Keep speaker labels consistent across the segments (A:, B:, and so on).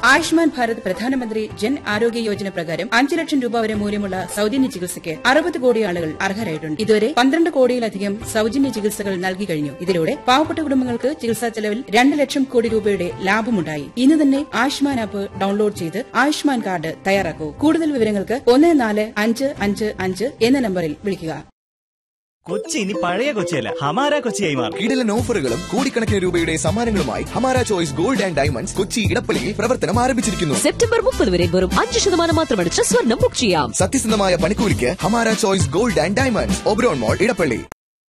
A: ആയുഷ്മാൻ ഭാരത് പ്രധാനമന്ത്രി ജൻ ആരോഗ്യ യോജന പ്രകാരം അഞ്ച് ലക്ഷം രൂപ വരെ മൂല്യമുള്ള സൌജന്യ ചികിത്സയ്ക്ക് അറുപത് കോടി ആളുകൾ അർഹരായിട്ടുണ്ട് ഇതുവരെ പന്ത്രണ്ട് കോടിയിലധികം സൌജന്യ ചികിത്സകൾ നൽകി കഴിഞ്ഞു ഇതിലൂടെ പാവപ്പെട്ട കുടുംബങ്ങൾക്ക് ചികിത്സാ ചെലവിൽ രണ്ട് ലക്ഷം കോടി രൂപയുടെ ലാഭമുണ്ടായി ഇന്ന് തന്നെ ആയുഷ്മാൻ ആപ്പ് ഡൌൺലോഡ് ചെയ്ത് ആയുഷ്മാൻ കാർഡ് തയ്യാറാക്കൂ കൂടുതൽ വിവരങ്ങൾക്ക് ഒന്ന് നാല് അഞ്ച് അഞ്ച് അഞ്ച് എന്ന നമ്പറിൽ വിളിക്കുക
B: കൊച്ചി ഇനി പഴയ കൊച്ചിയല്ല ഹമാര കൊച്ചിയായി മാറും
C: കിടിലൻ ഓഫറുകളും കോടിക്കണക്കിന് രൂപയുടെ സമ്മാനങ്ങളുമായി Hamara choice gold and diamonds Kochi ഇടപ്പള്ളിയിൽ പ്രവർത്തനം ആരംഭിച്ചിരിക്കുന്നു
D: സെപ്റ്റംബർ മുപ്പത് വരെ വെറും അഞ്ച് ശതമാനം മാത്രമടിച്ച് സ്വർണം ബുക്ക് ചെയ്യാം
C: സത്യസന്ധമായ പണിക്കൂലിക്ക് Hamara choice gold and diamonds Oberon mall Edappally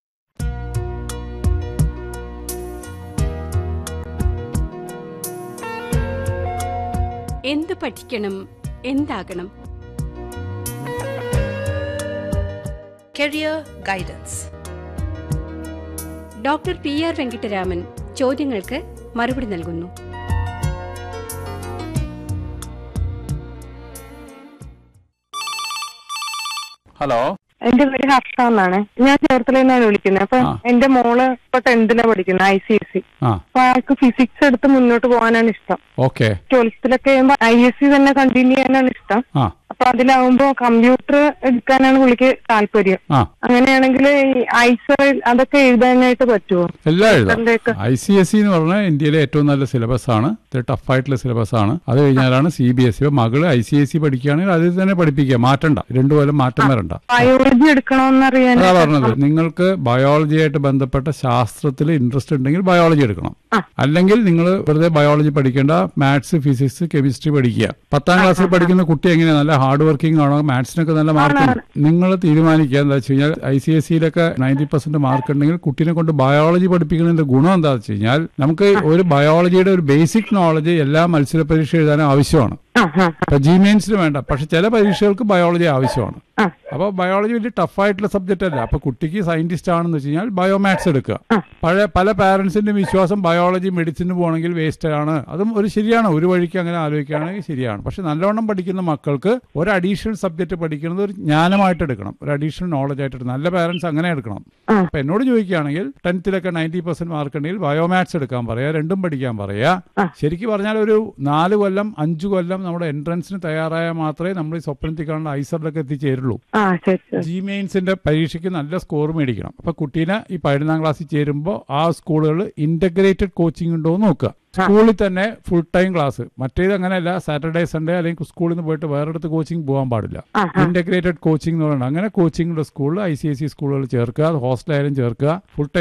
E: എന്ത് പഠിക്കണം എന്താകണം
A: career guidance
E: doctor P R Venkitaraman ചോദ്യങ്ങൾക്ക് മറുപടി നൽകുന്നു
F: ഹലോ
G: എന്റെ പേര് ഹർഷ എന്നാണ് ഞാൻ ചേർത്തലയിൽ നിന്നാണ് വിളിക്കുന്നത് അപ്പൊ
F: ആ.
G: എന്റെ മോള് ഇപ്പൊ ടെൻത്തിലാ പഠിക്കുന്നത് ഐ സി എസ് സി
F: ആ
G: അപ്പൊ ആൾക്ക് ഫിസിക്സ് എടുത്ത് മുന്നോട്ട് പോകാനാണ് ഇഷ്ടം
F: ഓക്കെ
G: ട്വൽത്തിലൊക്കെ കഴിയുമ്പോ ഐ എസ് സി തന്നെ കണ്ടിന്യൂ ചെയ്യാനാണ് ഇഷ്ടം
F: ആ
G: അപ്പൊ അതിലാവുമ്പോ കമ്പ്യൂട്ടർ എടുക്കാനാണ് പുള്ളിക്ക് താല്പര്യം
F: ആ
G: അങ്ങനെയാണെങ്കിൽ ഈ ഐസർ അതൊക്കെ എഴുതാനായിട്ട് പറ്റുമോ
F: എല്ലാം എഴുതാം
G: ഇതിന്റെയൊക്കെ-
F: ഐ സി എസ് സി എന്ന് പറഞ്ഞാൽ ഇന്ത്യയിലെ ഏറ്റവും നല്ല സിലബസ് ആണ് ഇത് ടഫായിട്ടുള്ള സിലബസ് ആണ് അത് കഴിഞ്ഞാലാണ് സി ബി എസ് ഇ മകള് ഐ സി എസ് സി പഠിക്കുകയാണെങ്കിൽ അതിൽ തന്നെ പഠിപ്പിക്കുക മാറ്റണ്ട രണ്ടു കൊല്ലം മാറ്റം വരണ്ട
G: ബയോളജി എടുക്കണമെന്നറിയാൻ
F: അതാ പറഞ്ഞത് നിങ്ങൾക്ക് ബയോളജിയായിട്ട് ബന്ധപ്പെട്ട ശാസ്ത്രത്തിൽ ഇൻട്രസ്റ്റ് ഉണ്ടെങ്കിൽ ബയോളജി എടുക്കണം അല്ലെങ്കിൽ നിങ്ങൾ വെറുതെ ബയോളജി പഠിക്കേണ്ട മാത്സ് ഫിസിക്സ് കെമിസ്ട്രി പഠിക്കുക പത്താം ക്ലാസ്സിൽ പഠിക്കുന്ന കുട്ടി എങ്ങനെയാണ് നല്ല ഹാർഡ് വർക്കിംഗ് ആണോ മാത്സിനൊക്കെ നല്ല മാർക്ക് നിങ്ങൾ തീരുമാനിക്കുക എന്താ വെച്ച് കഴിഞ്ഞാൽ ഐ സി എസ് സിയിലൊക്കെ നയൻറ്റി പെർസെന്റ് മാർക്ക് ഉണ്ടെങ്കിൽ കുട്ടീനെ കൊണ്ട് ബയോളജി പഠിപ്പിക്കുന്നതിന്റെ ഗുണം എന്താ വെച്ച് കഴിഞ്ഞാൽ നമുക്ക് ഒരു ബയോളജിയുടെ ഒരു ബേസിക് നോളജ് എല്ലാ മത്സര പരീക്ഷ എഴുതാനും ആവശ്യമാണ്
G: ആ ആ
F: ഇപ്പൊ ജി മെയിൻസിന് വേണ്ട പക്ഷെ ചില പരീക്ഷകൾക്ക് ബയോളജി ആവശ്യമാണ്
G: ആ.
F: അപ്പോൾ ബയോളജി വലിയ ടഫായിട്ടുള്ള സബ്ജക്റ്റ് അല്ല അപ്പൊ കുട്ടിക്ക് സയന്റിസ്റ്റ് ആണെന്ന് വെച്ച് കഴിഞ്ഞാൽ ബയോമാത്സ് എടുക്കുക പഴയ പല പാരന്റ്സിന്റെ വിശ്വാസം ബയോളജി മെഡിസിന് പോകണമെങ്കിൽ വേസ്റ്റ് ആണ് അതും ഒരു ശരിയാണ് ഒരു വഴിക്ക് അങ്ങനെ ആലോചിക്കുകയാണെങ്കിൽ ശരിയാണ് പക്ഷെ നല്ലവണ്ണം പഠിക്കുന്ന മക്കൾക്ക് ഒരു അഡീഷണൽ സബ്ജക്ട് പഠിക്കുന്നത് ഒരു ജ്ഞാനമായിട്ട് എടുക്കണം ഒരു അഡീഷണൽ നോളജ് ആയിട്ട് എടുക്കണം നല്ല പാരന്റ്സ് അങ്ങനെ എടുക്കണം അപ്പൊ എന്നോട് ചോദിക്കുകയാണെങ്കിൽ ടെൻത്തിലൊക്കെ നയൻറ്റി പെർസെന്റ് മാർക്ക് ഉണ്ടെങ്കിൽ ബയോമാത്സ് എടുക്കാൻ പറയാ രണ്ടും പഠിക്കാൻ പറയാ ശരിക്കും പറഞ്ഞാൽ ഒരു നാല് കൊല്ലം അഞ്ചു കൊല്ലം നമ്മുടെ എൻട്രൻസിന് തയ്യാറായാൽ മാത്രമേ നമ്മൾ ഈ സ്വപ്നത്തിൽ കാണുന്ന ഐസറിലൊക്കെ എത്തിച്ചേരുള്ളൂ
G: ആ ശരി ശരി
F: ജി മെയിൻസിന്റെ പരീക്ഷയ്ക്ക് നല്ല സ്കോർ മേടിക്കണം അപ്പൊ കുട്ടീനെ ഈ പതിനൊന്നാം ക്ലാസ്സിൽ ചേരുമ്പോൾ ആ സ്കൂളുകളിൽ ഇന്റഗ്രേറ്റഡ് കോച്ചിങ് ഉണ്ടോ എന്ന് നോക്കുക സ്കൂളിൽ തന്നെ ഫുൾ ടൈം ക്ലാസ് മറ്റേത് അങ്ങനെയല്ല സാറ്റർഡേ സൺഡേ അല്ലെങ്കിൽ സ്കൂളിൽ നിന്ന് പോയിട്ട് വേറെടുത്ത് കോച്ചിങ് പോകാൻ പാടില്ല ഇന്റഗ്രേറ്റഡ് കോച്ചിങ് എന്ന് പറയുന്നത് അങ്ങനെ കോച്ചിങ് ഉള്ള സ്കൂളിൽ ഐ സി എസ് സി സ്കൂളുകൾ ചേർക്കുക അത് ഹോസ്റ്റലായാലും ചേർക്കുക ഫുൾ ടൈം